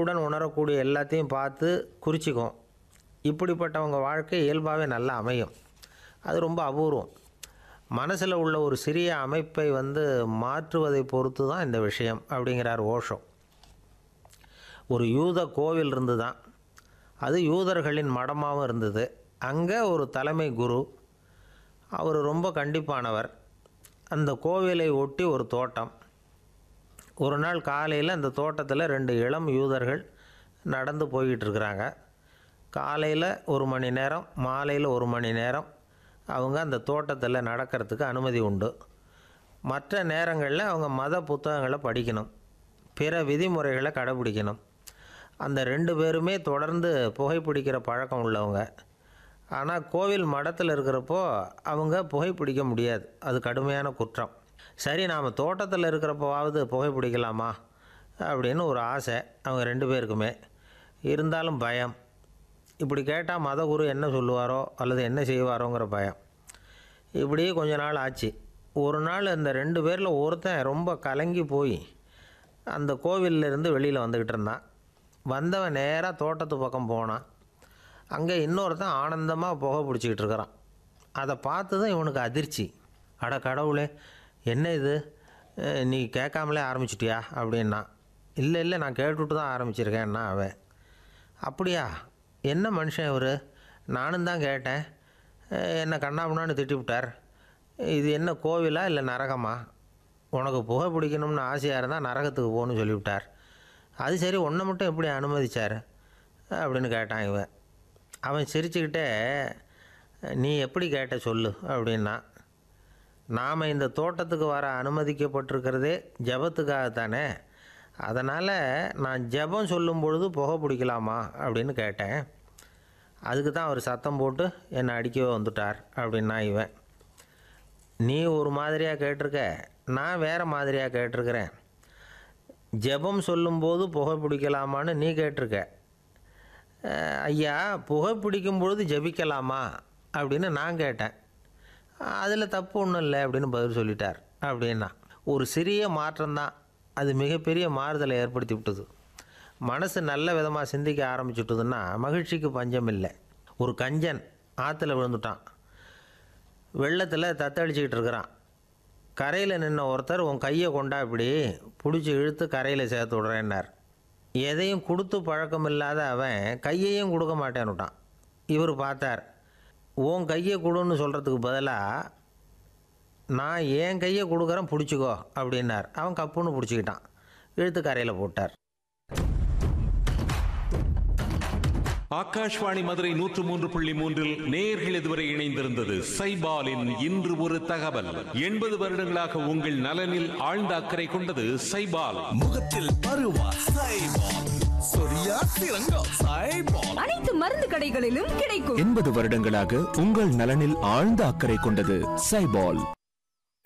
அறிவுடன் உணரக்கூடிய எல்லாத்தையும் பார்த்து குறிச்சிக்கும் இப்படிப்பட்டவங்க வாழ்க்கை இயல்பாகவே நல்லா அமையும் அது ரொம்ப அபூர்வம் மனசில் உள்ள ஒரு சிறிய அமைப்பை வந்து மாற்றுவதை பொறுத்து தான் இந்த விஷயம் அப்படிங்கிறார் ஓஷோ ஒரு யூத கோவில் இருந்து தான் அது யூதர்களின் மடமாகவும் இருந்தது அங்கே ஒரு தலைமை குரு அவர் ரொம்ப கண்டிப்பானவர் அந்த கோவிலை ஒட்டி ஒரு தோட்டம் ஒரு நாள் காலையில் அந்த தோட்டத்தில் ரெண்டு இளம் யூதர்கள் நடந்து போய்கிட்டு இருக்கிறாங்க காலையில் ஒரு மணி நேரம் மாலையில் ஒரு மணி நேரம் அவங்க அந்த தோட்டத்தில் நடக்கிறதுக்கு அனுமதி உண்டு மற்ற நேரங்களில் அவங்க மத புத்தகங்களை படிக்கணும் பிற விதிமுறைகளை கடைபிடிக்கணும் அந்த ரெண்டு பேருமே தொடர்ந்து புகைப்பிடிக்கிற பழக்கம் உள்ளவங்க ஆனால் கோவில் மடத்தில் இருக்கிறப்போ அவங்க புகைப்பிடிக்க முடியாது அது கடுமையான குற்றம் சரி நாம் தோட்டத்தில் இருக்கிறப்போவாவது புகைப்பிடிக்கலாமா அப்படின்னு ஒரு ஆசை அவங்க ரெண்டு பேருக்குமே இருந்தாலும் பயம் இப்படி கேட்டால் மதகுரு என்ன சொல்லுவாரோ அல்லது என்ன செய்வாரோங்கிற பயம் இப்படியே கொஞ்ச நாள் ஆச்சு ஒரு நாள் அந்த ரெண்டு பேரில் ஒருத்தன் ரொம்ப கலங்கி போய் அந்த கோவில்ல இருந்து வெளியில் வந்துக்கிட்டு இருந்தான் வந்தவன் நேராக தோட்டத்து பக்கம் போனான் அங்கே இன்னொருத்தன் ஆனந்தமாக புகை பிடிச்சிக்கிட்டு இருக்கிறான் அதை பார்த்து தான் இவனுக்கு அதிர்ச்சி அட கடவுளே என்ன இது அஹ் நீ கேட்காமலே ஆரம்பிச்சிட்டியா அப்படின்னா இல்லை இல்லை நான் கேட்டுட்டு தான் ஆரம்பிச்சிருக்கேன்னா அவன் அப்படியா என்ன மனுஷன் இவர் நானும் தான் கேட்டேன் அஹ் என்ன கண்ணாமுன்னான்னு திட்டிவிட்டார் இது என்ன கோவிலா இல்லை நரகமா உனக்கு புகை பிடிக்கணும்னு ஆசையாக இருந்தால் நரகத்துக்கு போகணும்னு சொல்லிவிட்டார் அது சரி உன்னை மட்டும் எப்படி அனுமதிச்சார் அப்படின்னு கேட்டான் இவன் அவன் சிரிச்சுக்கிட்டே நீ எப்படி கேட்ட சொல்லு அப்படின்னா நாம் இந்த தோட்டத்துக்கு வர அனுமதிக்கப்பட்டிருக்கிறதே ஜபத்துக்காகத்தானே அதனால் நான் ஜெபம் சொல்லும் பொழுது புகை பிடிக்கலாமா அப்படின்னு கேட்டேன் அதுக்கு தான் அவர் சத்தம் போட்டு என்னை அடிக்கவே வந்துட்டார் அப்படின்னா இவன் நீ ஒரு மாதிரியாக கேட்டிருக்க நான் வேறு மாதிரியாக கேட்டிருக்கிறேன் ஜெபம் சொல்லும்போது புகை பிடிக்கலாமான்னு நீ கேட்டிருக்க அஹ், ஐயா புகை பிடிக்கும் பொழுது ஜெபிக்கலாமா அப்படின்னு நான் கேட்டேன் அதில் தப்பு ஒன்றும் இல்லை அப்படின்னு பதில் சொல்லிட்டார் அப்படின்னா ஒரு சிறிய மாற்றம்தான் அது மிகப்பெரிய மாறுதலை ஏற்படுத்தி விட்டது மனசு நல்ல விதமாக சிந்திக்க ஆரம்பிச்சுட்டுதுன்னா மகிழ்ச்சிக்கு பஞ்சம் இல்லை ஒரு கஞ்சன் ஆற்றுல விழுந்துட்டான் வெள்ளத்தில் தத்தளிச்சுக்கிட்டு இருக்கிறான் கரையில் நின்ன ஒருத்தர் உன் கையை கொண்டா இப்படி பிடிச்சி இழுத்து கரையில் சேர்த்து விட்றேன்னார் எதையும் கொடுத்து பழக்கம் இல்லாத அவன் கையையும் கொடுக்க மாட்டேன்னுட்டான் இவர் பார்த்தார் உன் கையை கொடுன்னு சொல்கிறதுக்கு பதிலாக நான் என் கையை கொடுக்குறேன் பிடிச்சிக்கோ அப்படின்னார் அவன் கப்புன்னு பிடிச்சிக்கிட்டான் இழுத்து கரையில் போட்டார் ஆகாஷ்வாணி மதுரை நூற்று மூன்று புள்ளி மூன்றில் நேர்கள் இதுவரை இணைந்திருந்தது சைபாலின் இன்று ஒரு தகவல் எண்பது வருடங்களாக உங்கள் நலனில் ஆழ்ந்த அக்கறை கொண்டது சைபால் முகத்தில் பருவா சைபால் சொரியா சிறங்கா சைபால் அனைத்து மருந்து கடைகளிலும் கிடைக்கும் எண்பது வருடங்களாக உங்கள் நலனில் ஆழ்ந்த அக்கறை கொண்டது சைபால்